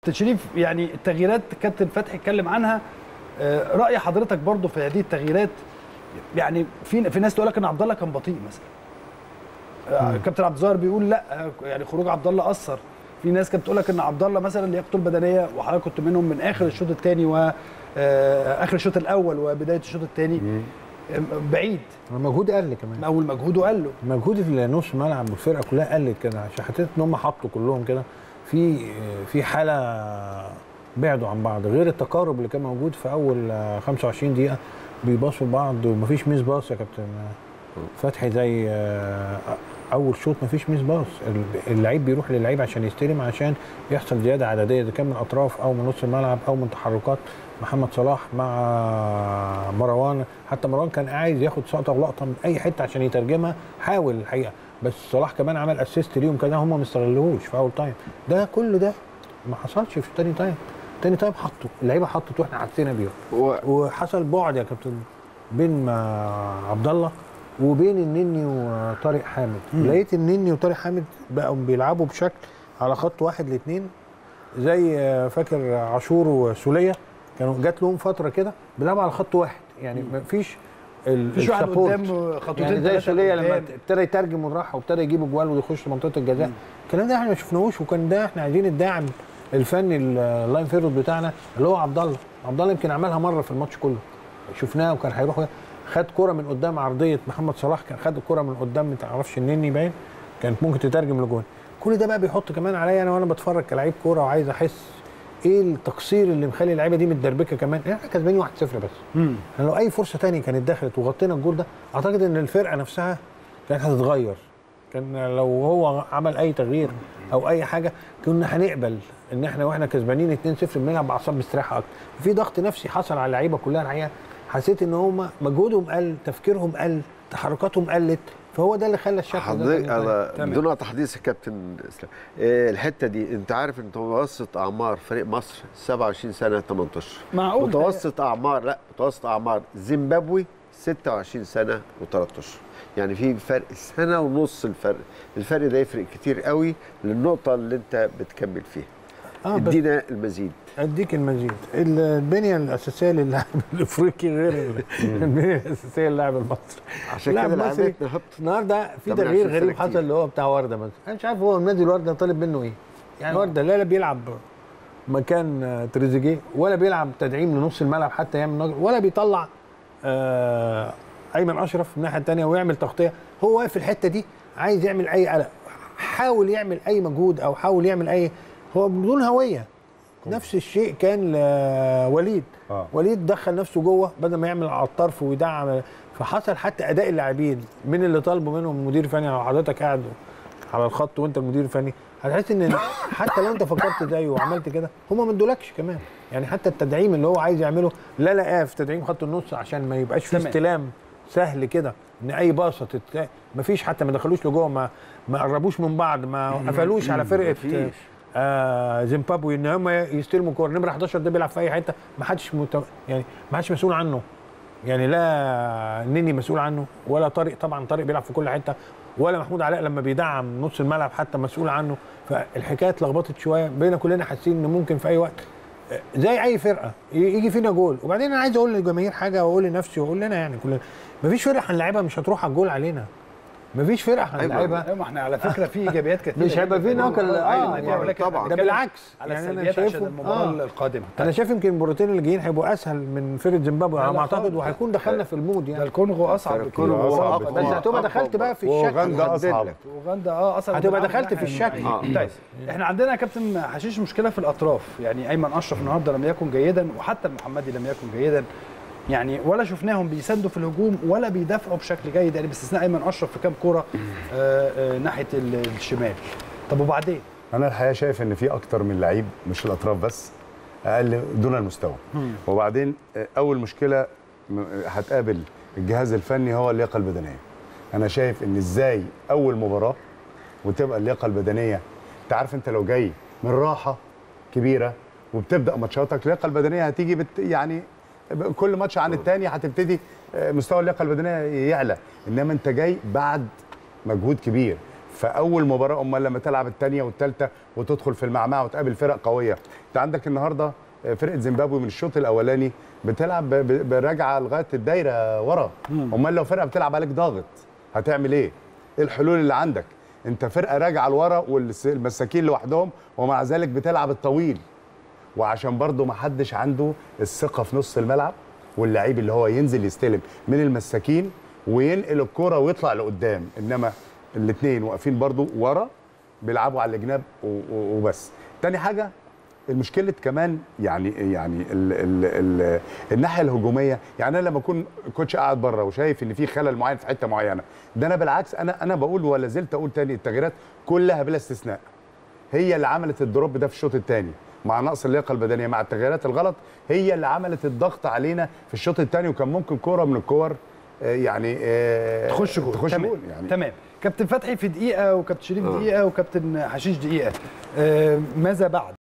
شريف يعني التغييرات كابتن فتحي اتكلم عنها آه، راي حضرتك برضو في هذه التغييرات يعني في في ناس تقول لك ان عبد الله كان بطيء مثلا آه، كابتن عبد الظاهر بيقول لا آه، يعني خروج عبد الله اثر في ناس كانت بتقول لك ان عبد الله مثلا لياقته البدنيه وحضرتك كنت منهم من اخر الشوط الثاني واخر الشوط الاول وبدايه الشوط الثاني بعيد المجهود قل كمان اول مجهوده قال له مجهود النص ملعب والفرقه كلها قلت كده عشان حسيت ان هم حطوا كلهم كده في في حاله بعدوا عن بعض غير التقارب اللي كان موجود في اول 25 دقيقه بيباصوا لبعض ومفيش ميس باص يا كابتن فتحي زي اول شوط مفيش ميس باص اللعيب بيروح للعيب عشان يستلم عشان يحصل زياده عدديه اذا كان من اطراف او من نص الملعب او من تحركات محمد صلاح مع مروان حتى مروان كان عايز ياخد سقطه ولقطه من اي حته عشان يترجمها حاول الحقيقه بس صلاح كمان عمل اسيست ليهم كده هم ما استغلوهوش في اول تايم ده كل ده ما حصلش في تاني تايم تاني تايم حطوا اللعيبه حطت واحنا عدينا بيهم و... وحصل بعد يا كابتن بين عبد الله وبين النني وطارق حامد مم. لقيت النني وطارق حامد بقوا بيلعبوا بشكل على خط واحد لاثنين زي فاكر عاشور وسوليه كانوا جات لهم فتره كده بيلعبوا على خط واحد يعني ما فيش مفيش واحد قدام خطوتين يعني زي سوليه لما ابتدى يترجم والراحه وابتدى يجيب اجوال ويخش منطقه الجزاء الكلام ده احنا ما شفناهوش وكان ده احنا عايزين الداعم الفني اللاين فيرود بتاعنا اللي هو عبد الله عبد الله يمكن عملها مره في الماتش كله شفناه وكان هيروح خد كرة من قدام عرضيه محمد صلاح كان خد الكرة من قدام ما تعرفش النني باين كانت ممكن تترجم لجون كل ده بقى بيحط كمان عليا انا وانا بتفرج كلاعب كوره وعايز احس ايه التقصير اللي مخلي اللعيبه دي متدربكه كمان احنا كسبانين 1-0 بس امم لو اي فرصه ثانيه كانت دخلت وغطينا الجول ده اعتقد ان الفرقه نفسها كانت هتتغير كان لو هو عمل اي تغيير او اي حاجه كنا هنقبل ان احنا واحنا كسبانين 2-0 بنلعب باعصاب مستريحه اكتر في ضغط نفسي حصل على اللعيبه كلها الحقيقه حسيت ان هم مجهودهم قل تفكيرهم قل تحركاتهم قلت فهو ده اللي خلى الشكل حضرتك انا بدون تحديث الكابتن اسلام إيه الحته دي انت عارف ان متوسط اعمار فريق مصر 27 سنه 18 معقول متوسط اعمار لا متوسط اعمار زيمبابوي 26 سنه و13 يعني في فرق سنه ونص الفرق الفرق ده يفرق كتير قوي للنقطه اللي انت بتكمل فيها آه ادينا المزيد اديك المزيد البنيه الاساسيه للاعب الافريقي غير البنيه الاساسيه للاعب المصري عشان كده المصري النهارده في تغيير غريب حصل اللي هو بتاع ورده مثلا انا مش عارف هو نادي الورده طالب منه ايه يعني ورده لا لا بيلعب مكان تريزيجيه ولا بيلعب تدعيم لنص الملعب حتى يعمل ولا بيطلع آه ايمن اشرف من الناحيه الثانيه ويعمل تغطيه هو واقف في الحته دي عايز يعمل اي قلق حاول يعمل اي مجهود او حاول يعمل اي هو بدون هويه نفس الشيء كان لوليد آه. وليد دخل نفسه جوه بدل ما يعمل على الطرف ويدعم فحصل حتى اداء اللاعبين من اللي طالبوا منهم المدير الفني لو حضرتك قاعد على الخط وانت المدير الفني هتحس ان حتى لو انت فكرت زيه وعملت كده هم ما ادولكش كمان يعني حتى التدعيم اللي هو عايز يعمله لا لقاه في تدعيم خط النص عشان ما يبقاش في استلام سهل كده ان اي باصه تت... ما فيش حتى ما دخلوش لجوه ما ما قربوش من بعض ما قفلوش على فرقه آه زيمبابوي ان هم يستلموا كوره نمره 11 ده بيلعب في اي حته ما حدش مت... يعني ما حدش مسؤول عنه يعني لا نني مسؤول عنه ولا طارق طبعا طارق بيلعب في كل حته ولا محمود علاء لما بيدعم نص الملعب حتى مسؤول عنه فالحكايه اتلخبطت شويه بقينا كلنا حاسين ان ممكن في اي وقت زي اي فرقه يجي فينا جول وبعدين انا عايز اقول للجماهير حاجه واقول لنفسي واقول لنا يعني كلنا مفيش فرقه هنلعبها مش هتروح على الجول علينا مفيش فرقه هنلعبها ايوه ما احنا على فكره في ايجابيات كتير مش هيبقى في نقل اه يعني طبعا ده بالعكس على يعني انا شايف المباراه آه. القادمه انا شايف يمكن المباراتين اللي جايين هيبقوا اسهل من فرقه زيمبابوي على ما اعتقد وهيكون دخلنا في المود يعني ده الكونغو اصعب الكونغو اصعب بس هتبقى دخلت بقى في الشكل واوغندا اصعب اوغندا اه اصعب هتبقى دخلت في الشكل طيب احنا عندنا يا كابتن حشيش مشكله في الاطراف يعني ايمن اشرف النهارده لم يكن جيدا وحتى المحمدي لم يكن جيدا يعني ولا شفناهم بيساندوا في الهجوم ولا بيدافعوا بشكل جيد يعني باستثناء ايمن اشرف في كام كوره آآ آآ ناحيه الشمال طب وبعدين انا الحقيقه شايف ان في اكتر من لعيب مش الاطراف بس اقل دون المستوى وبعدين اول مشكله هتقابل الجهاز الفني هو اللياقه البدنيه انا شايف ان ازاي اول مباراه وتبقى اللياقه البدنيه انت عارف انت لو جاي من راحه كبيره وبتبدا ماتشاتك اللياقه البدنيه هتيجي بت يعني كل ماتش عن الثاني هتبتدي مستوى اللياقه البدنيه يعلى انما انت جاي بعد مجهود كبير فاول مباراه امال لما تلعب الثانيه والثالثه وتدخل في المعمعه وتقابل فرق قويه انت عندك النهارده فرقه زيمبابوي من الشوط الاولاني بتلعب ب- ب- براجعه لغايه الدايره ورا امال لو فرقه بتلعب عليك ضاغط هتعمل ايه ايه الحلول اللي عندك انت فرقه راجعه لورا والمساكين لوحدهم ومع ذلك بتلعب الطويل وعشان برضه ما حدش عنده الثقه في نص الملعب واللعيب اللي هو ينزل يستلم من المساكين وينقل الكرة ويطلع لقدام انما الاثنين واقفين برضه ورا بيلعبوا على الجناب و- و- وبس تاني حاجه المشكله كمان يعني يعني ال ال ال الناحيه الهجوميه يعني انا لما اكون كوتش قاعد بره وشايف ان في خلل معين في حته معينه ده انا بالعكس انا انا بقول ولا زلت اقول تاني التغييرات كلها بلا استثناء هي اللي عملت الدروب ده في الشوط الثاني مع نقص اللياقه البدنيه مع التغييرات الغلط هي اللي عملت الضغط علينا في الشوط الثاني وكان ممكن كوره من الكور آه، يعني آه، تخش جول تخش تمام جول يعني تمام كابتن فتحي في دقيقه وكابتن شريف دقيقه وكابتن حشيش دقيقه آه ماذا بعد